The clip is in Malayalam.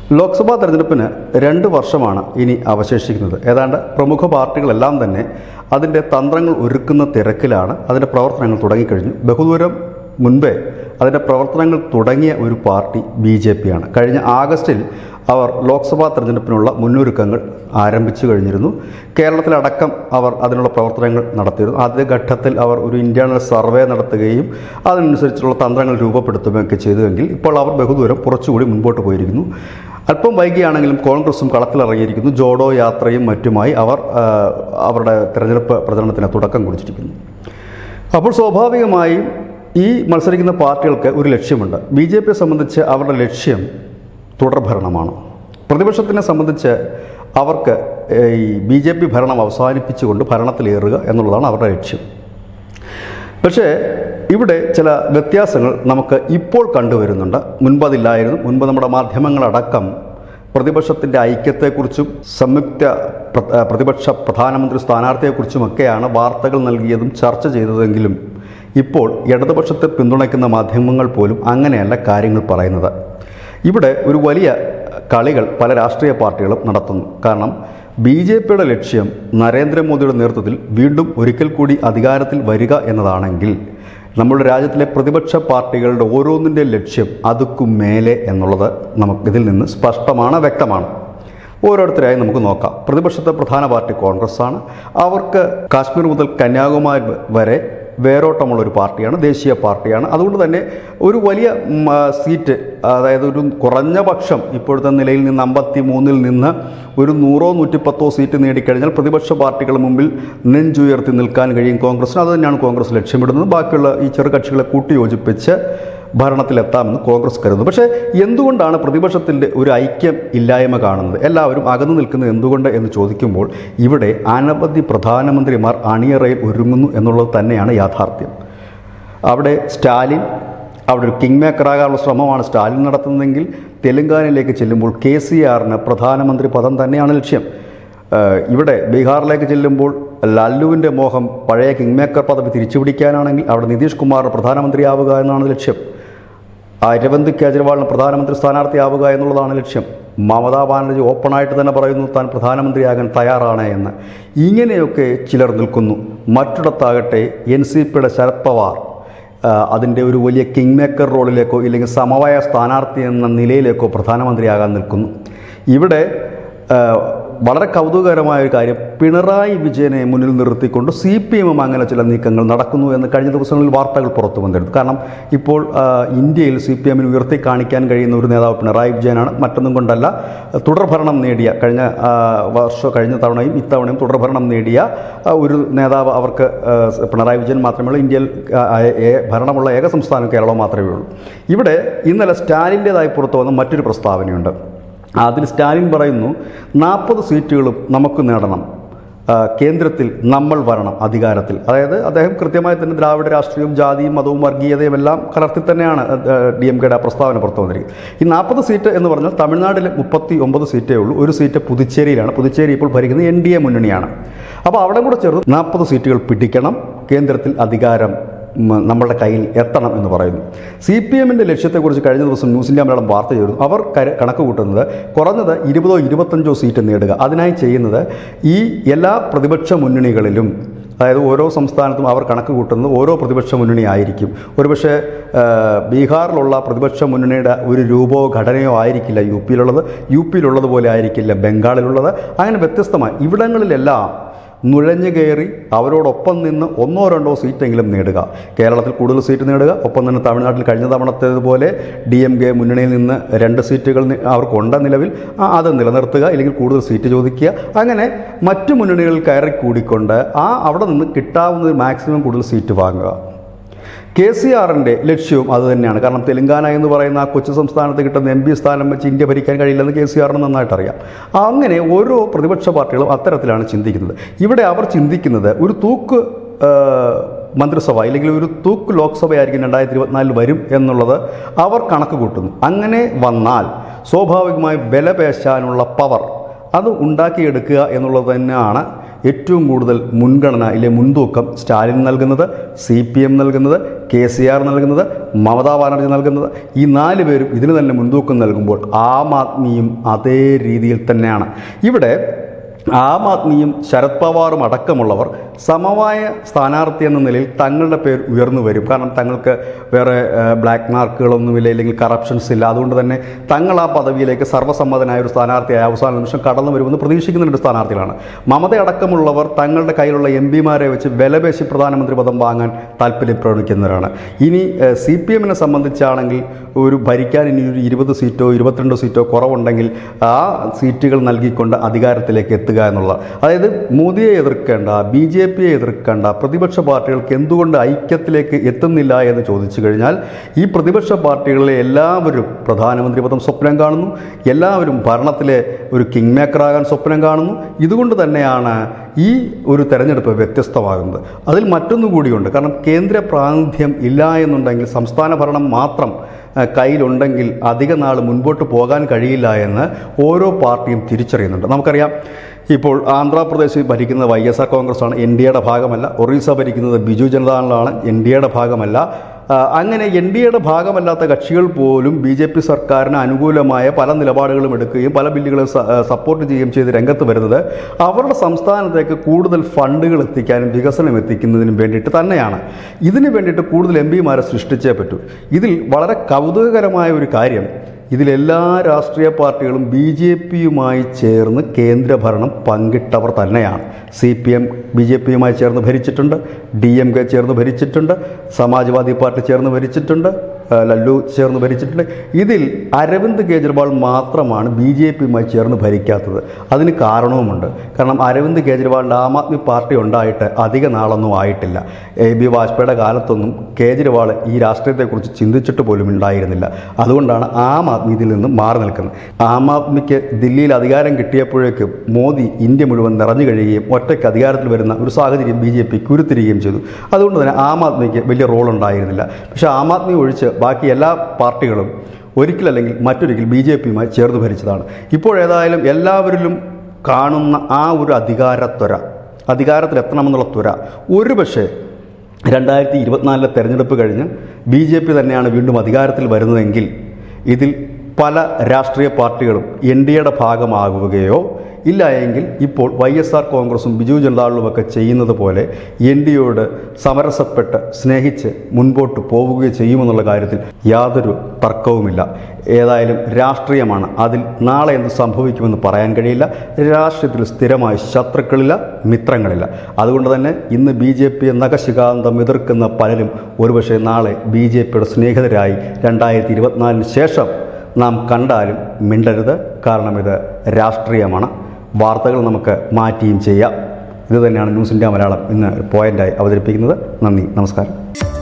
ലോക്സഭാ തെരഞ്ഞെടുപ്പിന് രണ്ട് വർഷമാണ് ഇനി അവശേഷിക്കുന്നത് ഏതാണ്ട് പ്രമുഖ പാർട്ടികളെല്ലാം തന്നെ അതിൻ്റെ തന്ത്രങ്ങൾ ഒരുക്കുന്ന തിരക്കിലാണ് അതിൻ്റെ പ്രവർത്തനങ്ങൾ തുടങ്ങിക്കഴിഞ്ഞു ബഹുദൂരം മുൻപേ അതിൻ്റെ പ്രവർത്തനങ്ങൾ തുടങ്ങിയ ഒരു പാർട്ടി ബി ജെ പി ആണ് കഴിഞ്ഞ ആഗസ്റ്റിൽ അവർ ലോക്സഭാ തെരഞ്ഞെടുപ്പിനുള്ള മുന്നൊരുക്കങ്ങൾ ആരംഭിച്ചു കഴിഞ്ഞിരുന്നു കേരളത്തിലടക്കം അവർ അതിനുള്ള പ്രവർത്തനങ്ങൾ നടത്തിയിരുന്നു ആദ്യ ഘട്ടത്തിൽ അവർ ഒരു ഇന്റേണൽ സർവേ നടത്തുകയും അതിനനുസരിച്ചുള്ള തന്ത്രങ്ങൾ രൂപപ്പെടുത്തുകയൊക്കെ ചെയ്തുവെങ്കിൽ ഇപ്പോൾ അവർ ബഹുദൂരം കുറച്ചുകൂടി മുൻപോട്ട് പോയിരിക്കുന്നു അല്പം വൈകിയാണെങ്കിലും കോൺഗ്രസും കളത്തിലിറങ്ങിയിരിക്കുന്നു ജോഡോ യാത്രയും മറ്റുമായി അവർ ആ, അവരുടെ തെരഞ്ഞെടുപ്പ് പ്രചരണത്തിന് തുടക്കം കുറിച്ചിരിക്കുന്നു അപ്പോൾ സ്വാഭാവികമായും ഈ മത്സരിക്കുന്ന പാർട്ടികൾക്ക് ഒരു ലക്ഷ്യമുണ്ട് ബി ജെ പിയെ സംബന്ധിച്ച് അവരുടെ ലക്ഷ്യം തുടർഭരണമാണ് പ്രതിപക്ഷത്തിനെ സംബന്ധിച്ച് അവർക്ക് ഏഹ്, ഈ ബി ജെ പി ഭരണം അവസാനിപ്പിച്ചുകൊണ്ട് ഭരണത്തിലേറുക എന്നുള്ളതാണ് അവരുടെ ലക്ഷ്യം പക്ഷേ ഇവിടെ ചില വ്യത്യാസങ്ങൾ നമുക്ക് ഇപ്പോൾ കണ്ടുവരുന്നുണ്ട് മുൻപതില്ലായിരുന്നു മുൻപ് നമ്മുടെ മാധ്യമങ്ങളടക്കം പ്രതിപക്ഷത്തിൻ്റെ ഐക്യത്തെക്കുറിച്ചും സംയുക്ത പ്ര- ആ, പ്രതിപക്ഷ പ്രധാനമന്ത്രി സ്ഥാനാർത്ഥിയെക്കുറിച്ചുമൊക്കെയാണ് വാർത്തകൾ നൽകിയതും ചർച്ച ചെയ്തതെങ്കിലും ഇപ്പോൾ ഇടതുപക്ഷത്തെ പിന്തുണയ്ക്കുന്ന മാധ്യമങ്ങൾ പോലും അങ്ങനെയല്ല കാര്യങ്ങൾ പറയുന്നത് ഇവിടെ ഒരു വലിയ കളികൾ പല രാഷ്ട്രീയ പാർട്ടികളും നടത്തുന്നു കാരണം ബി ജെ പിയുടെ ലക്ഷ്യം നരേന്ദ്രമോദിയുടെ നേതൃത്വത്തിൽ വീണ്ടും ഒരിക്കൽ കൂടി അധികാരത്തിൽ വരിക എന്നതാണെങ്കിൽ നമ്മുടെ രാജ്യത്തിലെ പ്രതിപക്ഷ പാർട്ടികളുടെ ഓരോന്നിൻ്റെ ലക്ഷ്യം അതുക്കും മേലെ എന്നുള്ളത് നമുക്ക് ഇതിൽ നിന്ന് സ്പഷ്ടമാണ് വ്യക്തമാണ് ഓരോരുത്തരായി നമുക്ക് നോക്കാം പ്രതിപക്ഷത്തെ പ്രധാന പാർട്ടി കോൺഗ്രസ് ആണ് അവർക്ക് കാശ്മീർ മുതൽ കന്യാകുമാരി വരെ വേരോട്ടമുള്ള ഒരു പാർട്ടിയാണ് ദേശീയ പാർട്ടിയാണ് അതുകൊണ്ട് തന്നെ ഒരു വലിയ ഉം, ആ, സീറ്റ് അതായത് ഒരു കുറഞ്ഞ പക്ഷം ഇപ്പോഴത്തെ നിലയിൽ നിന്ന് അമ്പത്തി മൂന്നിൽ നിന്ന് ഒരു നൂറോ നൂറ്റിപ്പത്തോ സീറ്റ് നേടിക്കഴിഞ്ഞാൽ പ്രതിപക്ഷ പാർട്ടികളുടെ മുമ്പിൽ നെഞ്ചുയർത്തി നിൽക്കാൻ കഴിയും കോൺഗ്രസിന് അത് തന്നെയാണ് കോൺഗ്രസ് ലക്ഷ്യമിടുന്നത് ബാക്കിയുള്ള ഈ ചെറു കക്ഷികളെ കൂട്ടിയോജിപ്പിച്ച് ഭരണത്തിലെത്താമെന്ന് കോൺഗ്രസ് കരുതുന്നു പക്ഷേ എന്തുകൊണ്ടാണ് പ്രതിപക്ഷത്തിൻ്റെ ഒരു ഐക്യം ഇല്ലായ്മ കാണുന്നത് എല്ലാവരും അകന്നു നിൽക്കുന്നത് എന്തുകൊണ്ട് എന്ന് ചോദിക്കുമ്പോൾ ഇവിടെ അനവധി പ്രധാനമന്ത്രിമാർ അണിയറയിൽ ഒരുങ്ങുന്നു എന്നുള്ളത് തന്നെയാണ് യാഥാർത്ഥ്യം അവിടെ സ്റ്റാലിൻ അവിടെ ഒരു കിങ് മേക്കറാകാനുള്ള ശ്രമമാണ് സ്റ്റാലിൻ നടത്തുന്നതെങ്കിൽ തെലങ്കാനയിലേക്ക് ചെല്ലുമ്പോൾ കെ സി ആറിന് പ്രധാനമന്ത്രി പദം തന്നെയാണ് ലക്ഷ്യം ഏഹ് ഇവിടെ ബീഹാറിലേക്ക് ചെല്ലുമ്പോൾ ലല്ലുവിൻ്റെ മോഹം പഴയ കിങ് മേക്കർ പദവി തിരിച്ചുപിടിക്കാനാണെങ്കിൽ അവിടെ നിതീഷ് കുമാർ പ്രധാനമന്ത്രിയാവുക എന്നാണ് ലക്ഷ്യം അരവിന്ദ് കേജ്രിവാളിന് പ്രധാനമന്ത്രി സ്ഥാനാർത്ഥിയാവുക എന്നുള്ളതാണ് ലക്ഷ്യം മമതാ ബാനർജി ഓപ്പണായിട്ട് തന്നെ പറയുന്നു താൻ പ്രധാനമന്ത്രിയാകാൻ തയ്യാറാണ് എന്ന് ഇങ്ങനെയൊക്കെ ചിലർ നിൽക്കുന്നു മറ്റിടത്താകട്ടെ എൻ സി പിയുടെ ശരത് പവാർ ആ, അതിൻ്റെ ഒരു വലിയ കിങ് മേക്കർ റോളിലേക്കോ ഇല്ലെങ്കിൽ സമവായ സ്ഥാനാർത്ഥി എന്ന നിലയിലേക്കോ പ്രധാനമന്ത്രിയാകാൻ നിൽക്കുന്നു ഇവിടെ ആ, വളരെ കൗതുകകരമായ ഒരു കാര്യം പിണറായി വിജയനെ മുന്നിൽ നിർത്തിക്കൊണ്ട് സി പി എമ്മും അങ്ങനെ ചില നീക്കങ്ങൾ നടക്കുന്നു എന്ന് കഴിഞ്ഞ ദിവസങ്ങളിൽ വാർത്തകൾ പുറത്തു വന്നിരുന്നു കാരണം ഇപ്പോൾ ആ, ഇന്ത്യയിൽ സി പി എമ്മിന് ഉയർത്തി കാണിക്കാൻ കഴിയുന്ന ഒരു നേതാവ് പിണറായി വിജയനാണ് മറ്റൊന്നും കൊണ്ടല്ല തുടർഭരണം നേടിയ കഴിഞ്ഞ ആ, വർഷം കഴിഞ്ഞ തവണയും ഇത്തവണയും തുടർഭരണം നേടിയ ആ, ഒരു നേതാവ് അവർക്ക് ആ, പിണറായി വിജയൻ മാത്രമേ ഉള്ളൂ ഇന്ത്യയിൽ ആ, ഏ- ഭരണമുള്ള ഏക സംസ്ഥാനം കേരളം മാത്രമേ ഉള്ളൂ ഇവിടെ ഇന്നലെ സ്റ്റാലിൻ്റേതായി പുറത്തു വന്ന മറ്റൊരു പ്രസ്താവനയുണ്ട് അതിൽ സ്റ്റാലിൻ പറയുന്നു നാൽപ്പത് സീറ്റുകളും നമുക്ക് നേടണം ആ, കേന്ദ്രത്തിൽ നമ്മൾ വരണം അധികാരത്തിൽ അതായത് അദ്ദേഹം കൃത്യമായി തന്നെ ദ്രാവിഡ രാഷ്ട്രീയവും ജാതിയും മതവും വർഗീയതയും എല്ലാം കലർത്തി തന്നെയാണ് ഡി എം കെയുടെ ആ പ്രസ്താവന പുറത്തു വന്നിരിക്കുന്നത് ഈ നാൽപ്പത് സീറ്റ് എന്ന് പറഞ്ഞാൽ തമിഴ്നാട്ടിൽ മുപ്പത്തി ഒമ്പത് സീറ്റേ ഉള്ളൂ ഒരു സീറ്റ് പുതുച്ചേരിയിലാണ് പുതുച്ചേരി ഇപ്പോൾ ഭരിക്കുന്നത് എൻ ഡി എ മുന്നണിയാണ് അപ്പോൾ അവിടെ കൂടെ ചേർത്ത് നാൽപ്പത് സീറ്റുകൾ പിടിക്കണം കേന്ദ്രത്തിൽ അധികാരം ഉം, നമ്മളുടെ കയ്യിൽ എത്തണം എന്ന് പറയുന്നു സി പി എമ്മിൻ്റെ ലക്ഷ്യത്തെക്കുറിച്ച് കഴിഞ്ഞ ദിവസം ന്യൂസ് ഇന്ത്യ മലയാളം വാർത്ത ചെയ്തു അവർ കര- കണക്ക് കൂട്ടുന്നത് കുറഞ്ഞത് ഇരുപതോ ഇരുപത്തഞ്ചോ സീറ്റ് നേടുക അതിനായി ചെയ്യുന്നത് ഈ എല്ലാ പ്രതിപക്ഷ മുന്നണികളിലും അതായത് ഓരോ സംസ്ഥാനത്തും അവർ കണക്ക് കൂട്ടുന്നത് ഓരോ പ്രതിപക്ഷ മുന്നണി ആയിരിക്കും ഒരുപക്ഷെ ആ, ബീഹാറിലുള്ള പ്രതിപക്ഷ മുന്നണിയുടെ ഒരു രൂപമോ ഘടനയോ ആയിരിക്കില്ല യു പിയിലുള്ളത് യു പിയിലുള്ളതുപോലെ ആയിരിക്കില്ല ബംഗാളിലുള്ളത് അങ്ങനെ വ്യത്യസ്തമായി ഇവിടങ്ങളിലെല്ലാം നുഴഞ്ഞു കയറി അവരോടൊപ്പം നിന്ന് ഒന്നോ രണ്ടോ സീറ്റെങ്കിലും നേടുക കേരളത്തിൽ കൂടുതൽ സീറ്റ് നേടുക ഒപ്പം തന്നെ തമിഴ്നാട്ടിൽ കഴിഞ്ഞ തവണത്തേതുപോലെ ഡി എം കെ മുന്നണിയിൽ നിന്ന് രണ്ട് സീറ്റുകൾ നി- അവർക്കുണ്ട നിലവിൽ ആ, അത് നിലനിർത്തുക ഇല്ലെങ്കിൽ കൂടുതൽ സീറ്റ് ചോദിക്കുക അങ്ങനെ മറ്റു മുന്നണികളിൽ കയറി കൂടിക്കൊണ്ട് ആ അവിടെ നിന്ന് കിട്ടാവുന്ന മാക്സിമം കൂടുതൽ സീറ്റ് വാങ്ങുക കെ സി ആറിൻ്റെ ലക്ഷ്യവും അത് തന്നെയാണ് കാരണം തെലങ്കാന എന്ന് പറയുന്ന ആ കൊച്ചു സംസ്ഥാനത്ത് കിട്ടുന്ന എം പി സ്ഥാനം വെച്ച് ഇന്ത്യ ഭരിക്കാൻ കഴിയില്ലെന്ന് കെ സി ആറിന് നന്നായിട്ട് അറിയാം അങ്ങനെ ഓരോ പ്രതിപക്ഷ പാർട്ടികളും അത്തരത്തിലാണ് ചിന്തിക്കുന്നത് ഇവിടെ അവർ ചിന്തിക്കുന്നത് ഒരു തൂക്ക് ആ, മന്ത്രിസഭ അല്ലെങ്കിൽ ഒരു തൂക്ക് ലോക്സഭയായിരിക്കും രണ്ടായിരത്തി ഇരുപത്തിനാലിൽ വരും എന്നുള്ളത് അവർ കണക്ക് കൂട്ടുന്നു അങ്ങനെ വന്നാൽ സ്വാഭാവികമായി വില പേശാനുള്ള പവർ അത് ഉണ്ടാക്കിയെടുക്കുക എന്നുള്ളത് തന്നെയാണ് ഏറ്റവും കൂടുതൽ മുൻഗണന ഇല്ലെ മുൻതൂക്കം സ്റ്റാലിൻ നൽകുന്നത് സി പി എം നൽകുന്നത് കെ സി ആർ നൽകുന്നത് മമതാ ബാനർജി നൽകുന്നത് ഈ നാല് പേരും ഇതിന് തന്നെ മുൻതൂക്കം നൽകുമ്പോൾ ആം ആദ്മിയും അതേ രീതിയിൽ തന്നെയാണ് ഇവിടെ ആം ആദ്മിയും ശരത് പവാറും അടക്കമുള്ളവർ സമവായ സ്ഥാനാർത്ഥി എന്ന നിലയിൽ തങ്ങളുടെ പേര് ഉയർന്നു വരും കാരണം തങ്ങൾക്ക് വേറെ ഏഹ്, ബ്ലാക്ക് മാർക്കുകളൊന്നുമില്ല അല്ലെങ്കിൽ കറപ്ഷൻസ് ഇല്ല അതുകൊണ്ട് തന്നെ തങ്ങൾ ആ പദവിയിലേക്ക് സർവ്വസമ്മതനായ ഒരു സ്ഥാനാർത്ഥിയായ അവസാന നിമിഷം കടന്നു വരുമെന്ന് പ്രതീക്ഷിക്കുന്ന രണ്ട് സ്ഥാനാർത്ഥികളാണ് മമത അടക്കമുള്ളവർ തങ്ങളുടെ കയ്യിലുള്ള എം പിമാരെ വെച്ച് വിലപേശി പ്രധാനമന്ത്രി പദം വാങ്ങാൻ താല്പര്യം പ്രകടിക്കുന്നവരാണ് ഇനി സി പി എമ്മിനെ സംബന്ധിച്ചാണെങ്കിൽ ഒരു ഭരിക്കാൻ ഇനി ഒരു ഇരുപത് സീറ്റോ ഇരുപത്തിരണ്ട് സീറ്റോ കുറവുണ്ടെങ്കിൽ ആ സീറ്റുകൾ നൽകിക്കൊണ്ട് അധികാരത്തിലേക്ക് എത്തുക എന്നുള്ള അതായത് മോദിയെ എതിർക്കേണ്ട ബി ജെ പിയെ എതിർക്കേണ്ട പ്രതിപക്ഷ പാർട്ടികൾക്ക് എന്തുകൊണ്ട് ഐക്യത്തിലേക്ക് എത്തുന്നില്ല എന്ന് ചോദിച്ചു കഴിഞ്ഞാൽ ഈ പ്രതിപക്ഷ പാർട്ടികളിലെ എല്ലാവരും പ്രധാനമന്ത്രി പദം സ്വപ്നം കാണുന്നു എല്ലാവരും ഭരണത്തിലെ ഒരു കിങ് മേക്കറാകാൻ സ്വപ്നം കാണുന്നു ഇതുകൊണ്ട് തന്നെയാണ് ഈ ഒരു തെരഞ്ഞെടുപ്പ് വ്യത്യസ്തമാകുന്നത് അതിൽ മറ്റൊന്നു കൂടിയുണ്ട് കാരണം കേന്ദ്ര പ്രാതിനിധ്യം ഇല്ല എന്നുണ്ടെങ്കിൽ സംസ്ഥാന ഭരണം മാത്രം ഏഹ്, കയ്യിലുണ്ടെങ്കിൽ അധിക നാൾ മുൻപോട്ട് പോകാൻ കഴിയില്ല എന്ന് ഓരോ പാർട്ടിയും തിരിച്ചറിയുന്നുണ്ട് നമുക്കറിയാം ഇപ്പോൾ ആന്ധ്രാപ്രദേശിൽ ഭരിക്കുന്നത് വൈ എസ് ആർ കോൺഗ്രസ് ആണ് എൻ ഡി എയുടെ ഭാഗമല്ല ഒറീസ ഭരിക്കുന്നത് ബിജു ജനതാദളാണ് എൻ ഡി എയുടെ ഭാഗമല്ല ആ, അങ്ങനെ എൻ ഡി എയുടെ ഭാഗമല്ലാത്ത കക്ഷികൾ പോലും ബി ജെ പി സർക്കാരിന് അനുകൂലമായ പല നിലപാടുകളും എടുക്കുകയും പല ബില്ലുകളും സ- സപ്പോർട്ട് ചെയ്യുകയും ചെയ്ത് രംഗത്ത് വരുന്നത് അവരുടെ സംസ്ഥാനത്തേക്ക് കൂടുതൽ ഫണ്ടുകൾ എത്തിക്കാനും വികസനം എത്തിക്കുന്നതിനും വേണ്ടിയിട്ട് തന്നെയാണ് ഇതിന് വേണ്ടിയിട്ട് കൂടുതൽ എം പിമാരെ സൃഷ്ടിച്ചേ പറ്റൂ ഇതിൽ വളരെ കൗതുകകരമായ ഒരു കാര്യം ഇതിലെല്ലാ രാഷ്ട്രീയ പാർട്ടികളും ബി ജെ പിയുമായി ചേർന്ന് കേന്ദ്രഭരണം പങ്കിട്ടവർ തന്നെയാണ് C P M B J പിയുമായി ചേർന്ന് ഭരിച്ചിട്ടുണ്ട് ഡി എം കെ ചേർന്ന് ഭരിച്ചിട്ടുണ്ട് സമാജ്വാദി പാർട്ടി ചേർന്ന് ഭരിച്ചിട്ടുണ്ട് ആ, ലല്ലു ചേർന്ന് ഭരിച്ചിട്ടുണ്ട് ഇതിൽ അരവിന്ദ് കെജ്രിവാൾ മാത്രമാണ് ബി ജെ പിയുമായി ചേർന്ന് ഭരിക്കാത്തത് അതിന് കാരണവുമുണ്ട് കാരണം അരവിന്ദ് കെജ്രിവാളിൻ്റെ ആം ആദ്മി പാർട്ടി ഉണ്ടായിട്ട് അധിക നാളൊന്നും ആയിട്ടില്ല എ ബി വാജ്പേയിയുടെ കാലത്തൊന്നും കേജ്രിവാൾ ഈ രാഷ്ട്രീയത്തെക്കുറിച്ച് ചിന്തിച്ചിട്ട് പോലും ഉണ്ടായിരുന്നില്ല അതുകൊണ്ടാണ് ആം ആദ്മി ഇതിൽ നിന്ന് മാറി നിൽക്കുന്നത് ആം ആദ്മിക്ക് ദില്ലിയിൽ അധികാരം കിട്ടിയപ്പോഴേക്കും മോദി ഇന്ത്യ മുഴുവൻ നിറഞ്ഞു കഴിയുകയും ഒറ്റയ്ക്ക് അധികാരത്തിൽ വരുന്ന ഒരു സാഹചര്യം ബി ജെ പി കുരുത്തിരിക്കുകയും ചെയ്തു അതുകൊണ്ട് തന്നെ ആം ആദ്മിക്ക് വലിയ റോൾ ഉണ്ടായിരുന്നില്ല പക്ഷേ ആം ആദ്മി ഒഴിച്ച് ബാക്കി എല്ലാ പാർട്ടികളും ഒരിക്കലല്ലെങ്കിൽ മറ്റൊരിക്കൽ ബി ജെ പിയുമായി ചേർന്ന് ഭരിച്ചതാണ് ഇപ്പോഴേതായാലും എല്ലാവരിലും കാണുന്ന ആ ഒരു അധികാരത്വര അധികാരത്തിലെത്തണമെന്നുള്ള ത്വര ഒരു പക്ഷേ രണ്ടായിരത്തി ഇരുപത്തിനാലിലെ തെരഞ്ഞെടുപ്പ് കഴിഞ്ഞ് ബി ജെ പി തന്നെയാണ് വീണ്ടും അധികാരത്തിൽ വരുന്നതെങ്കിൽ ഇതിൽ പല രാഷ്ട്രീയ പാർട്ടികളും എൻ ഡി എയുടെ ഭാഗമാകുകയോ ഇല്ല എങ്കിൽ ഇപ്പോൾ വൈ എസ് ആർ കോൺഗ്രസും ബിജു ജനതാദളുമൊക്കെ ചെയ്യുന്നത് പോലെ എൻ ഡി എയോട് സമരസപ്പെട്ട് സ്നേഹിച്ച് മുൻപോട്ട് പോവുകയോ ചെയ്യുമെന്നുള്ള കാര്യത്തിൽ യാതൊരു തർക്കവുമില്ല ഏതായാലും രാഷ്ട്രീയമാണ് അതിൽ നാളെ എന്ത് സംഭവിക്കുമെന്ന് പറയാൻ കഴിയില്ല രാഷ്ട്രീയത്തിൽ സ്ഥിരമായി ശത്രുക്കളില്ല മിത്രങ്ങളില്ല അതുകൊണ്ട് തന്നെ ഇന്ന് ബി ജെ പിയെ നഖശികാന്തം എതിർക്കുന്ന പലരും ഒരുപക്ഷെ നാളെ ബി ജെ പിയുടെ സ്നേഹിതരായി രണ്ടായിരത്തി ഇരുപത്തിനാലിന് ശേഷം നാം കണ്ടാലും മിണ്ടരുത് കാരണം ഇത് രാഷ്ട്രീയമാണ് വാർത്തകൾ നമുക്ക് മാറ്റിയും ചെയ്യാം ഇത് തന്നെയാണ് ന്യൂസ് ഇന്ത്യ മലയാളം ഇന്ന് പോയിൻ്റായി അവതരിപ്പിക്കുന്നത് നന്ദി നമസ്കാരം